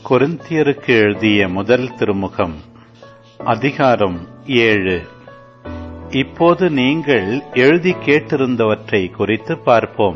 கொரிந்தியருக்கு எழுதிய முதல் திருமுகம் அதிகாரம் ஏழு இப்போது நீங்கள் எழுதி கேட்டிருந்தவற்றை குறித்து பார்ப்போம்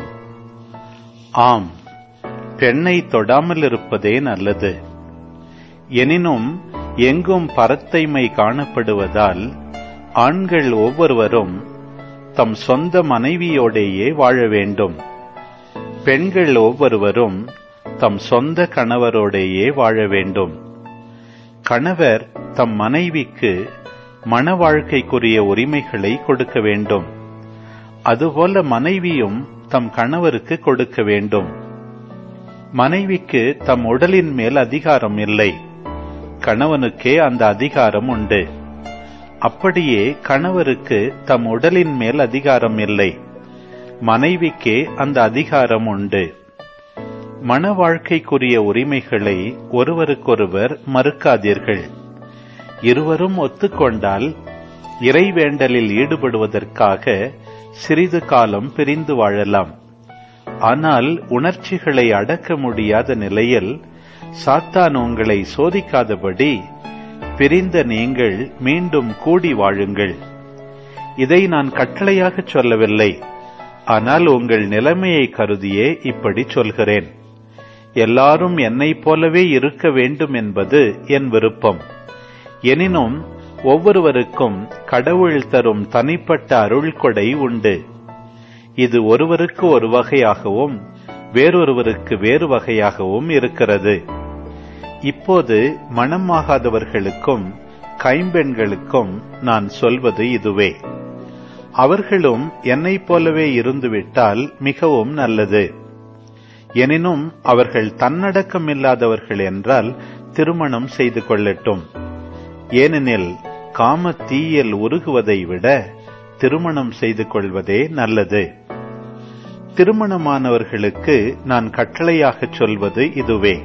ஆம் பெண்ணை தொடாமல் இருப்பதே நல்லது எனினும் எங்கும் பரத்தைமை காணப்படுவதால் ஆண்கள் ஒவ்வொருவரும் தம் சொந்த மனைவியோடேயே வாழ வேண்டும் பெண்கள் ஒவ்வொருவரும் தம் சொந்த கணவரோடேயே வாழ வேண்டும் கணவர் தம் மனைவிக்கு மண வாழ்க்கைக்குரிய உரிமைகளை கொடுக்க வேண்டும் அதுபோல மனைவியும் தம் கணவருக்கு கொடுக்க வேண்டும் மனைவிக்கு தம் உடலின் மேல் அதிகாரம் இல்லை கணவனுக்கே அந்த அதிகாரம் உண்டு அப்படியே கணவருக்கு தம் உடலின் மேல் அதிகாரம் இல்லை மனைவிக்கே அந்த அதிகாரம் உண்டு மண வாழ்க்கைக்குரிய உரிமைகளை ஒருவருக்கொருவர் மறுக்காதீர்கள் இருவரும் ஒத்துக்கொண்டால் இறைவேண்டலில் ஈடுபடுவதற்காக சிறிது காலம் பிரிந்து வாழலாம் ஆனால் உணர்ச்சிகளை அடக்க முடியாத நிலையில் சாத்தான் உங்களை சோதிக்காதபடி பிரிந்த நீங்கள் மீண்டும் கூடி வாழுங்கள் இதை நான் கட்டளையாக சொல்லவில்லை ஆனால் உங்கள் நிலைமையை கருதியே இப்படி சொல்கிறேன் எல்லாரும் என்னைப் போலவே இருக்க வேண்டும் என்பது என் விருப்பம் எனினும் ஒவ்வொருவருக்கும் கடவுள் தரும் தனிப்பட்ட அருள் கொடை உண்டு இது ஒருவருக்கு ஒரு வகையாகவும் வேறொருவருக்கு வேறு வகையாகவும் இருக்கிறது இப்போது மனமாகாதவர்களுக்கும் கைம்பெண்களுக்கும் நான் சொல்வது இதுவே அவர்களும் என்னைப் போலவே இருந்துவிட்டால் மிகவும் நல்லது எனினும் அவர்கள் தன்னடக்கம் இல்லாதவர்கள் என்றால் திருமணம் செய்து கொள்ளட்டும் ஏனெனில் காம தீயில் உருகுவதை விட திருமணம் செய்து கொள்வதே நல்லது திருமணமானவர்களுக்கு நான் கட்டளையாக சொல்வது இதுவே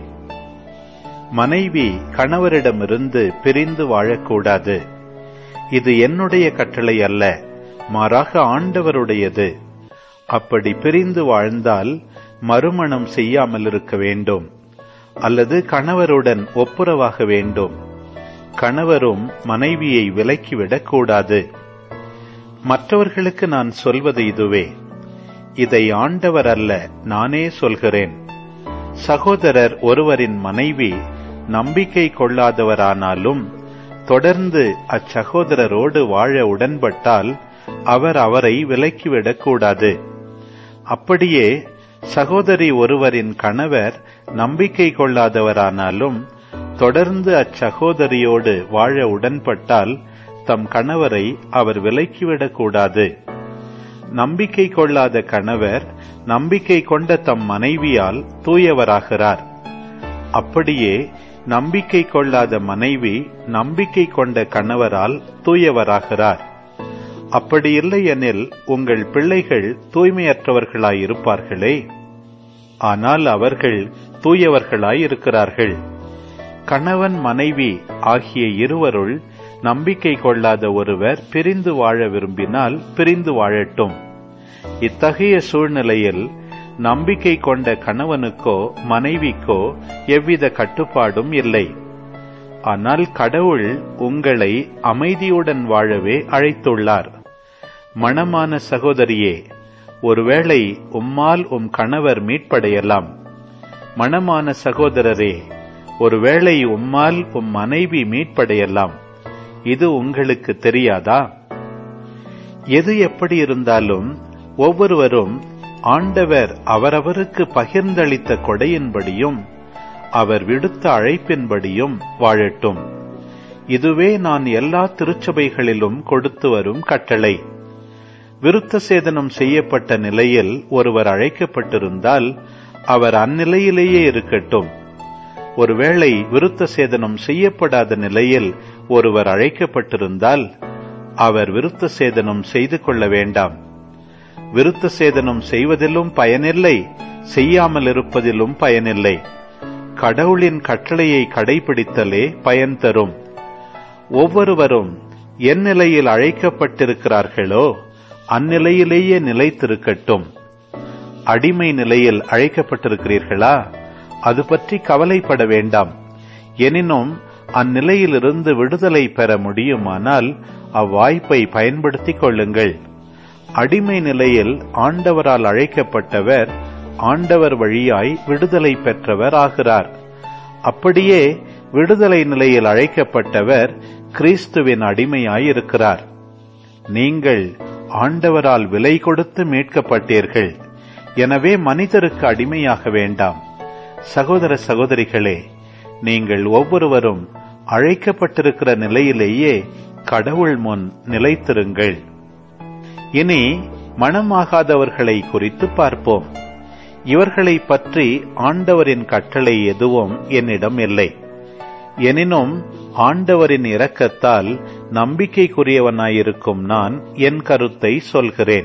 மனைவி கணவரிடமிருந்து பிரிந்து வாழக்கூடாது இது என்னுடைய கட்டளை அல்ல மாறாக ஆண்டவருடையது அப்படி பிரிந்து வாழ்ந்தால் மறுமணம் செய்யாமல் இருக்க வேண்டும் அல்லது கணவருடன் ஒப்புரவாக வேண்டும் கணவரும் மனைவியை விலக்கிவிடக் கூடாது மற்றவர்களுக்கு நான் சொல்வது இதுவே இதை ஆண்டவர் அல்ல நானே சொல்கிறேன் சகோதரர் ஒருவரின் மனைவி நம்பிக்கை கொள்ளாதவரானாலும் தொடர்ந்து அச்சகோதரரோடு வாழ உடன்பட்டால் அவர் அவரை விலக்கிவிடக் கூடாது அப்படியே சகோதரி ஒருவரின் கணவர் நம்பிக்கை கொள்ளாதவரானாலும் தொடர்ந்து அச்சகோதரியோடு வாழ உடன்பட்டால் தம் கணவரை அவர் விலக்கிவிடக் கூடாது நம்பிக்கை கொள்ளாத கணவர் நம்பிக்கை கொண்ட தம் மனைவியால் தூயவராகிறார் அப்படியே நம்பிக்கை கொள்ளாத மனைவி நம்பிக்கை கொண்ட கணவரால் தூயவராகிறார் அப்படி இல்லை எனில் உங்கள் பிள்ளைகள் தூய்மையற்றவர்களாயிருப்பார்களே ஆனால் அவர்கள் தூயவர்களாயிருக்கிறார்கள் கணவன் மனைவி ஆகிய இருவருள் நம்பிக்கை கொள்ளாத ஒருவர் பிரிந்து வாழ விரும்பினால் பிரிந்து வாழட்டும் இத்தகைய சூழ்நிலையில் நம்பிக்கை கொண்ட கணவனுக்கோ மனைவிக்கோ எவ்வித கட்டுப்பாடும் இல்லை ஆனால் கடவுள் உங்களை அமைதியுடன் வாழவே அழைத்துள்ளார் மணமான சகோதரியே ஒருவேளை உம்மால் உம் கணவர் மீட்படையலாம் மணமான சகோதரரே ஒருவேளை உம்மால் உம் மனைவி மீட்படையலாம் இது உங்களுக்கு தெரியாதா எது எப்படி இருந்தாலும் ஒவ்வொருவரும் ஆண்டவர் அவரவருக்கு பகிர்ந்தளித்த கொடையின்படியும் அவர் விடுத்த அழைப்பின்படியும் வாழட்டும் இதுவே நான் எல்லா திருச்சபைகளிலும் கொடுத்து வரும் கட்டளை விருத்த சேதனம் செய்யப்பட்ட நிலையில் ஒருவர் அழைக்கப்பட்டிருந்தால் அவர் அந்நிலையிலேயே இருக்கட்டும் ஒருவேளை விருத்த சேதனம் செய்யப்படாத நிலையில் ஒருவர் அழைக்கப்பட்டிருந்தால் அவர் விருத்த சேதனம் செய்து கொள்ள வேண்டாம் விருத்த சேதனம் செய்வதிலும் பயனில்லை செய்யாமல் இருப்பதிலும் பயனில்லை கடவுளின் கட்டளையை கடைபிடித்தலே பயன் தரும் ஒவ்வொருவரும் என் நிலையில் அழைக்கப்பட்டிருக்கிறார்களோ அந்நிலையிலேயே நிலைத்திருக்கட்டும் அடிமை நிலையில் அழைக்கப்பட்டிருக்கிறீர்களா அது பற்றி கவலைப்பட வேண்டாம் எனினும் அந்நிலையிலிருந்து விடுதலை பெற முடியுமானால் அவ்வாய்ப்பை பயன்படுத்திக் கொள்ளுங்கள் அடிமை நிலையில் ஆண்டவரால் அழைக்கப்பட்டவர் ஆண்டவர் வழியாய் விடுதலை பெற்றவர் ஆகிறார் அப்படியே விடுதலை நிலையில் அழைக்கப்பட்டவர் கிறிஸ்துவின் அடிமையாய் இருக்கிறார் நீங்கள் ஆண்டவரால் விலை கொடுத்து மீட்கப்பட்டீர்கள் எனவே மனிதருக்கு அடிமையாக வேண்டாம் சகோதர சகோதரிகளே நீங்கள் ஒவ்வொருவரும் அழைக்கப்பட்டிருக்கிற நிலையிலேயே கடவுள் முன் நிலைத்திருங்கள் இனி மனமாகாதவர்களை குறித்து பார்ப்போம் இவர்களை பற்றி ஆண்டவரின் கட்டளை எதுவும் என்னிடம் இல்லை எனினும் ஆண்டவரின் இரக்கத்தால் நம்பிக்கைக்குரியவனாயிருக்கும் நான் என் கருத்தை சொல்கிறேன்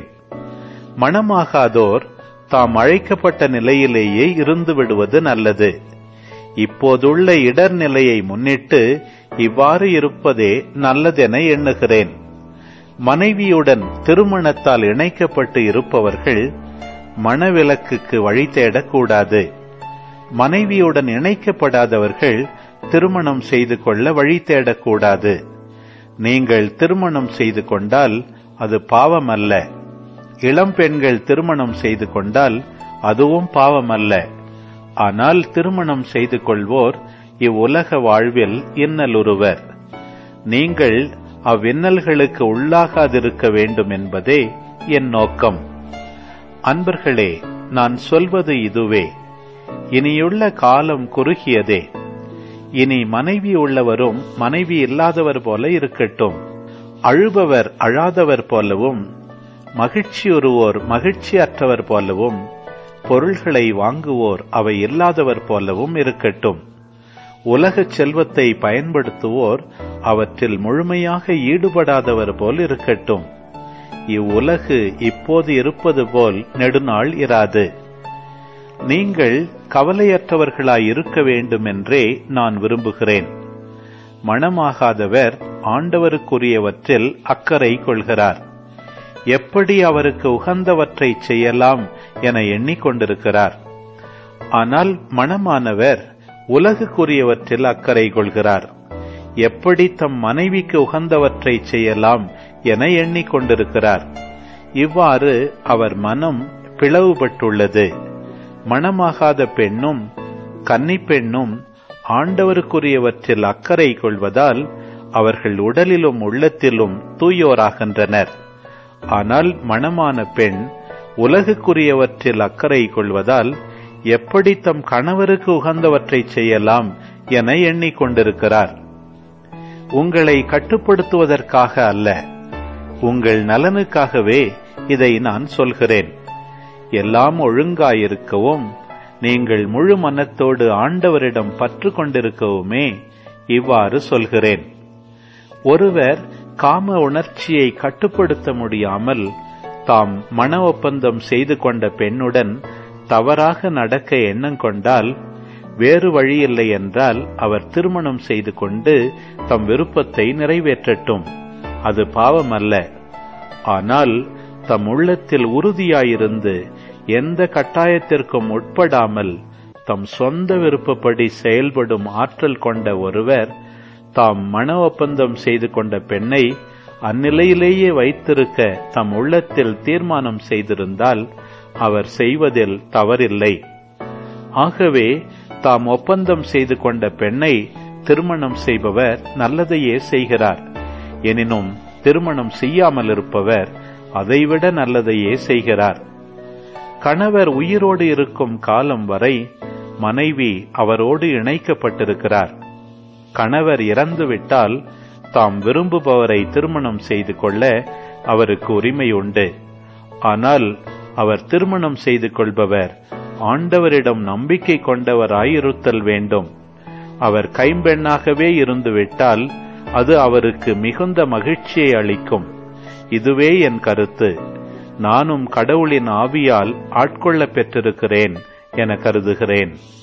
மனமாகாதோர் தாம் அழைக்கப்பட்ட நிலையிலேயே இருந்து விடுவது நல்லது இப்போதுள்ள இடர்நிலையை முன்னிட்டு இவ்வாறு இருப்பதே நல்லதென எண்ணுகிறேன் மனைவியுடன் திருமணத்தால் இணைக்கப்பட்டு இருப்பவர்கள் மனவிலக்குக்கு வழி தேடக்கூடாது மனைவியுடன் இணைக்கப்படாதவர்கள் திருமணம் செய்து கொள்ள வழி தேடக்கூடாது நீங்கள் திருமணம் செய்து கொண்டால் அது பாவமல்ல இளம் பெண்கள் திருமணம் செய்து கொண்டால் அதுவும் பாவமல்ல ஆனால் திருமணம் செய்து கொள்வோர் இவ்வுலக வாழ்வில் இன்னலுறுவர் நீங்கள் அவ்வின்னல்களுக்கு உள்ளாகாதிருக்க வேண்டும் என்பதே என் நோக்கம் அன்பர்களே நான் சொல்வது இதுவே இனியுள்ள காலம் குறுகியதே இனி மனைவி உள்ளவரும் மனைவி இல்லாதவர் போல இருக்கட்டும் அழுபவர் அழாதவர் போலவும் மகிழ்ச்சியுறுவோர் மகிழ்ச்சியற்றவர் போலவும் பொருள்களை வாங்குவோர் அவை இல்லாதவர் போலவும் இருக்கட்டும் உலகச் செல்வத்தை பயன்படுத்துவோர் அவற்றில் முழுமையாக ஈடுபடாதவர் போல் இருக்கட்டும் இவ்வுலகு இப்போது இருப்பது போல் நெடுநாள் இராது நீங்கள் கவலையற்றவர்களாய் இருக்க வேண்டும் என்றே நான் விரும்புகிறேன் மனமாகாதவர் ஆண்டவருக்குரியவற்றில் அக்கறை கொள்கிறார் எப்படி அவருக்கு உகந்தவற்றை செய்யலாம் என எண்ணிக்கொண்டிருக்கிறார் ஆனால் மனமானவர் உலகுக்குரியவற்றில் அக்கறை கொள்கிறார் எப்படி தம் மனைவிக்கு உகந்தவற்றை செய்யலாம் என எண்ணிக்கொண்டிருக்கிறார் இவ்வாறு அவர் மனம் பிளவுபட்டுள்ளது மணமாகாத பெண்ணும் கன்னிப்பெண்ணும் ஆண்டவருக்குரியவற்றில் அக்கறை கொள்வதால் அவர்கள் உடலிலும் உள்ளத்திலும் தூயோராகின்றனர் ஆனால் மணமான பெண் உலகுக்குரியவற்றில் அக்கறை கொள்வதால் எப்படி தம் கணவருக்கு உகந்தவற்றை செய்யலாம் என எண்ணிக்கொண்டிருக்கிறார் உங்களை கட்டுப்படுத்துவதற்காக அல்ல உங்கள் நலனுக்காகவே இதை நான் சொல்கிறேன் எல்லாம் ஒழுங்காயிருக்கவும் நீங்கள் முழு மனத்தோடு ஆண்டவரிடம் பற்று கொண்டிருக்கவுமே இவ்வாறு சொல்கிறேன் ஒருவர் காம உணர்ச்சியை கட்டுப்படுத்த முடியாமல் தாம் மன ஒப்பந்தம் செய்து கொண்ட பெண்ணுடன் தவறாக நடக்க எண்ணம் கொண்டால் வேறு வழியில்லை என்றால் அவர் திருமணம் செய்து கொண்டு தம் விருப்பத்தை நிறைவேற்றட்டும் அது பாவமல்ல ஆனால் தம் உள்ளத்தில் உறுதியாயிருந்து எந்த கட்டாயத்திற்கும் உட்படாமல் தம் சொந்த விருப்பப்படி செயல்படும் ஆற்றல் கொண்ட ஒருவர் தாம் மன ஒப்பந்தம் செய்து கொண்ட பெண்ணை அந்நிலையிலேயே வைத்திருக்க தம் உள்ளத்தில் தீர்மானம் செய்திருந்தால் அவர் செய்வதில் தவறில்லை ஆகவே தாம் ஒப்பந்தம் செய்து கொண்ட பெண்ணை திருமணம் செய்பவர் நல்லதையே செய்கிறார் எனினும் திருமணம் செய்யாமல் இருப்பவர் அதைவிட நல்லதையே செய்கிறார் கணவர் உயிரோடு இருக்கும் காலம் வரை மனைவி அவரோடு இணைக்கப்பட்டிருக்கிறார் கணவர் இறந்துவிட்டால் தாம் விரும்புபவரை திருமணம் செய்து கொள்ள அவருக்கு உரிமை உண்டு ஆனால் அவர் திருமணம் செய்து கொள்பவர் ஆண்டவரிடம் நம்பிக்கை கொண்டவராயிருத்தல் வேண்டும் அவர் கைம்பெண்ணாகவே இருந்துவிட்டால் அது அவருக்கு மிகுந்த மகிழ்ச்சியை அளிக்கும் இதுவே என் கருத்து நானும் கடவுளின் ஆவியால் ஆட்கொள்ள பெற்றிருக்கிறேன் என கருதுகிறேன்